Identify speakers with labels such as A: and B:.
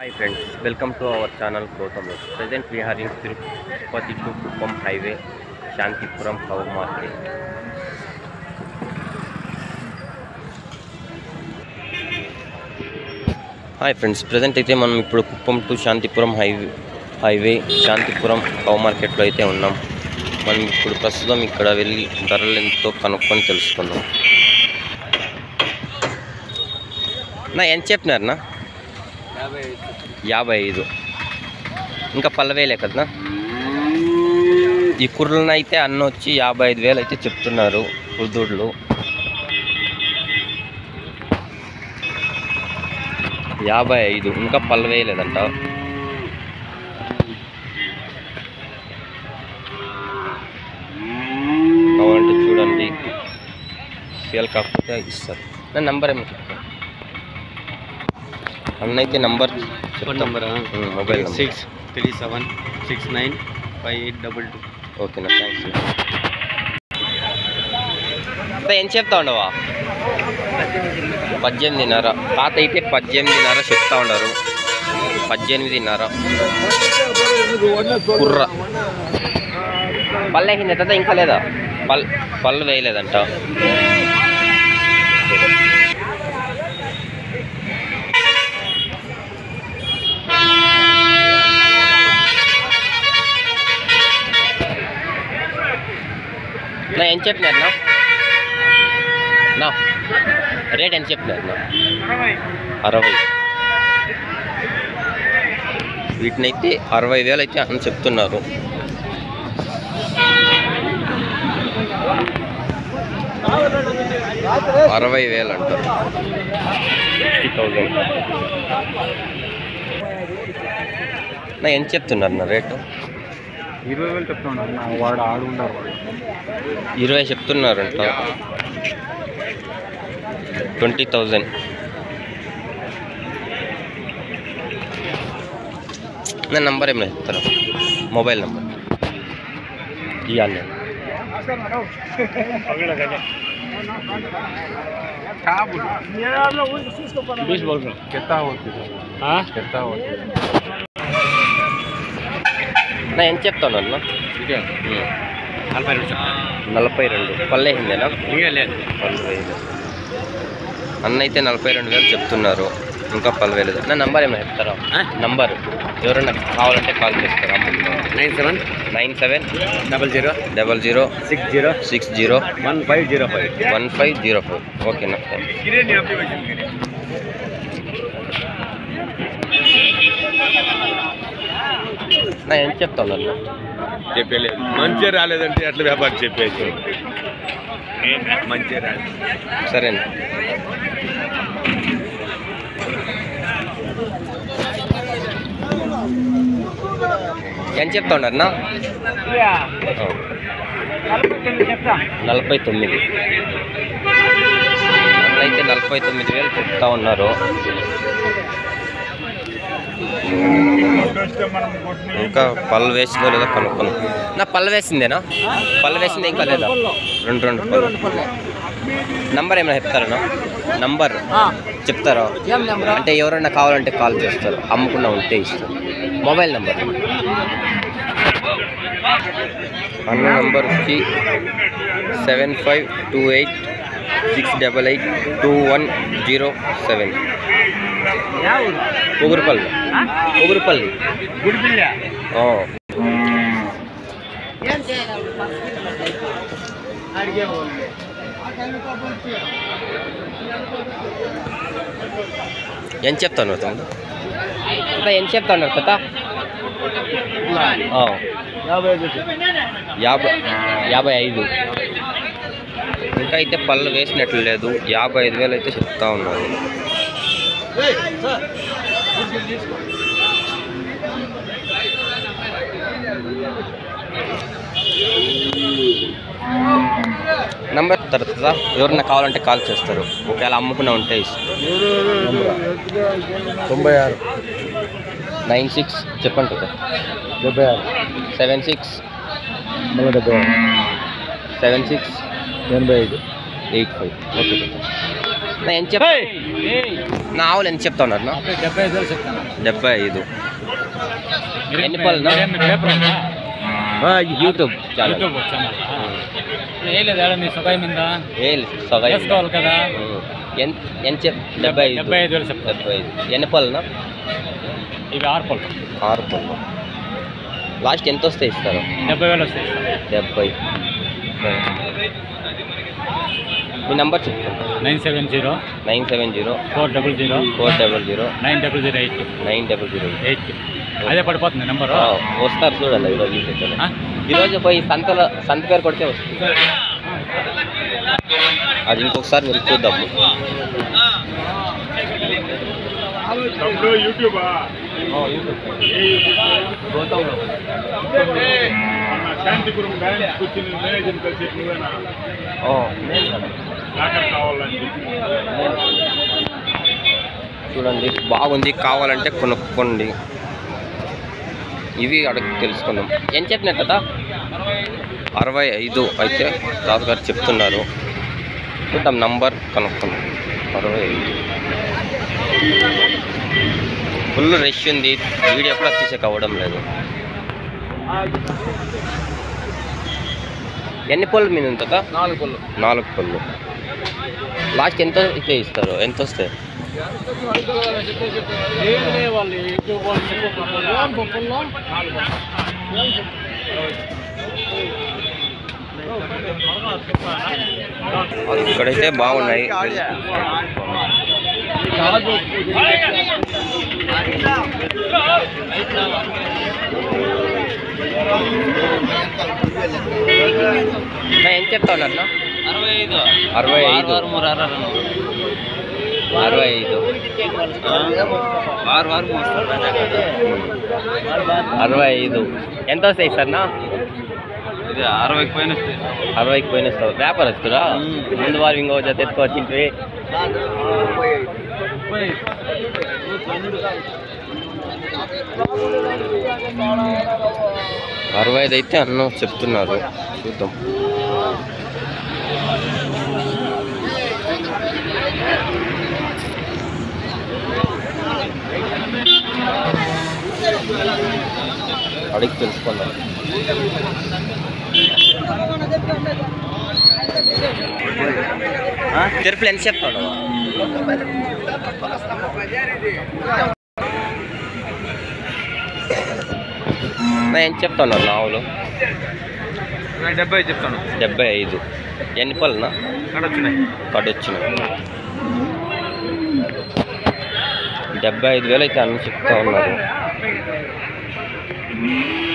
A: Hi friends, welcome to our channel Gautam Road. Present we are in Tirupati to Kuppam Highway, Shantipuram Cow Market. Hi friends present అయితే మనం ఇప్పుడు Kuppam to Shantipuram highway highway Shantipuram cow మార్కెట్లో అయితే ఉన్నాం మనం ఇప్పుడు ప్రస్తుతం ఇక్కడ వెళ్ళి ధరలు ఎంతో కనుక్కొని తెలుసుకుందాం నా ఎంత చెప్పినారనా యాభై ఐదు ఇంకా పల్లవేలే కదా ఈ కుర్రలను అయితే అన్న వచ్చి యాభై ఐదు వేలు అయితే చెప్తున్నారు కుర్దూడ్లు యాభై ఐదు ఇంకా పల్లవేయలేదంట కావాలంటే చూడండి సేల్ కాకపోతే ఇస్తారు నా నంబర్ ఏమో చెప్తాను అన్న అయితే నంబర్
B: ఫోన్ నంబరా
A: mobile number
B: six three seven six nine five eight double two
A: ఓకేనా థ్యాంక్స్ ఏం చెప్తా ఉండవా పద్దెనిమిదిన్నర తాత అయితే పద్దెనిమిదిన్నర చెప్తా ఉండరు పద్దెనిమిదిన్నర కుర్ర పళ్ళు వేసింది తాత ఇంకా లేదా పల్ పళ్ళు వేయలేదంట నా ఏం చెప్పినారు నా నా రేట్ ఎంత చెప్పినారు నా అరవై వీటినైతే అరవై వేలు అయితే అని చెప్తున్నారు అరవై వేలు అంటారు సిక్స్టీ థౌజండ్ నా ఎంత చెప్తున్నారు నా రేటు
B: ఇరవై వేలు చెప్తున్నాడు నా వాడు ఆడు ఉన్నారు వాడు
A: ఇరవై చెప్తున్నారంట ట్వంటీ థౌజండ్ నా నంబర్ ఏమైనా చెప్తారా మొబైల్ నంబర్ ఇవ్వండి
B: बीस बोल रहा कितना होती है हाँ कितना होती है
A: నా ఎంత చెప్తాను అన్న
B: ठीक है నలభై రెండు చెప్తాను
A: నలభై రెండు పల్లెహిందేనా
B: ఇంకా లేదు
A: పళ్ళు వేలు అన్న అయితే నలభై రెండు వేలు చెప్తున్నారు ఇంకా పలు వేలు నా నంబర్ ఏమైనా చెప్తారా నంబర్ ఎవరైనా కావాలంటే కాల్ చేస్తారా
B: nine seven
A: nine seven
B: double zero
A: double zero
B: six zero
A: six zero
B: one five zero five
A: one five zero four ఓకేనా నా ఏం చెప్తాను అన్న
B: చెప్పలేదు మంచిగా రాలేదంటే అట్లా వ్యాపారం చెప్పేసి మంచిగా రాలేదు
A: సరేనా ఏం చెప్తా ఉన్నారన్నా నలభై తొమ్మిది అయితే నలభై తొమ్మిది వేలు చెప్తా ఉన్నారు ఇంకా పళ్ళు వేసిందో లేదో కనుక్కోను నా పళ్ళు వేసిందేనా పళ్ళు వేసిందే ఇంకా లేదా రెండు రెండు పళ్ళు నంబర్ ఏమైనా చెప్తారా నంబర్ చెప్తారా అంటే ఎవరైనా కావాలంటే కాల్ చేస్తారు అమ్ముకున్నా ఉంటే ఇస్తారు మొబైల్ నెంబర్ అన్న నంబర్ వచ్చి seven five two eight six double eight two one zero seven Pogurupalli Pogurupalli ఆ. ఏం చెప్తాను తమ్ముడు తాత ఏం చెప్తాను తాత ఆ. యాభై యాభై ఐదు ఇంకా అయితే పళ్ళు వేసినట్లు లేదు యాభై ఐదు వేలు అయితే చెప్తా ఉన్నారు నంబర్ తర్వాత ఎవరన్నా కావాలంటే కాల్ చేస్తారు ఒకవేళ అమ్ముకున్నా ఉంటే ఇస్తారు
B: తొంభై ఆరు
A: నైన్ సిక్స్ చెప్పండి కదా
B: డెబ్బై ఆరు
A: సెవెన్ సిక్స్
B: మళ్ళీ డెబ్బై ఆరు
A: సెవెన్ సిక్స్
B: ఎనభై ఐదు
A: ఎయిట్ ఫైవ్ ఓకే కదా నా ఎంత చెప్ నా ఆవులు ఎంత చెప్తా ఉన్నారు నా
B: డెబ్బై ఐదు వేలు చెప్తాను
A: డెబ్బై ఐదు ఎన్ని పళ్ళు నా? యూట్యూబ్ ఛానల్
B: యూట్యూబ్ ఛానల్ ఏ లేదు ఏడ మీ సుఖాయి మీద
A: ఏ సగం
B: వేసుకోవాలి కదా
A: ఎంత ఎంత చెప్ డెబ్బై ఐదు
B: డెబ్బై ఐదు వేలు చెప్తాను
A: డెబ్బై ఐదు ఎన్ని పళ్ళునా
B: ఇవి ఆరు పళ్ళు
A: ఆరు పళ్ళు లాస్ట్ ఎంత వస్తే ఇస్తారు
B: డెబ్బై వేలు వస్తాయి
A: డెబ్బై మీ నంబర్ చెప్తాను
B: nine seven zero
A: nine seven zero
B: four double zero
A: four double zero
B: nine double zero eight
A: nine double zero
B: eight అదే పడిపోతుంది నెంబరు
A: వస్తారు చూడండి ఈరోజు ఈ సెట్లో.
B: ఆ?
A: ఈరోజు పోయి సంతలో సంత పేరు కొడితే వస్తుంది అది ఇంకొకసారి మీరు చూద్దాం
C: యూట్యూబా శాంతిపురం బ్యాంక్ కూర్చుని మేనేజర్ కలిసి నువ్వేనా లాకర్ కావాలని
A: చూడండి బాగుంది కావాలంటే కొనుక్కోండి ఇవి అడిగి తెలుసుకుందాం ఏం చెప్పినారు కదా అరవై ఐదు అయితే తాతగారు చెప్తున్నారు చూద్దాం నంబర్ కనుక్కుందాం అరవై ఐదు ఫుల్ రష్ ఉంది వీడియో కూడా తీసేకి అవ్వడం లేదు ఎన్ని పళ్ళు మీద ఉంటుందా
B: నాలుగు పళ్ళు
A: నాలుగు పళ్ళు లాస్ట్ ఎంత అయితే ఇస్తారు ఎంత వస్తాయి
B: వాళ్ళు యూట్యూబ్
A: ఇక్కడైతే బాగున్నాయి నా ఏం చెప్తా ఉన్నారు నా?
B: అరవై ఐదు
A: అరవై ఐదు
B: మూడు ఆరు
A: అరవై ఐదు
B: ఆరు ఆరు
A: అరవై ఐదు ఎంత వస్తాయి సార్ నా
B: ఇది అరవైకి పైన వస్తాయి
A: అరవైకి పోయిన వస్తావు వ్యాపారస్తురా ముందు వారు ఇంకో జత ఎత్తుకొచ్చింటివి అరవై ఐదు అయితే అన్న చెప్తున్నారు చూద్దాం అడిగి తెలుసుకుందాం తిరుపతి ఎంత చెప్తాడు నా ఏం చెప్తున్నారు నావులు
B: డెబ్బై చెప్తాను
A: డెబ్బై ఐదు ఎన్ని పళ్ళునా
B: అక్కడ వచ్చినాయి
A: పడొచ్చినాయి డెబ్బై ఐదు వేలు అయితే అన్ని చెప్తా ఉన్నారు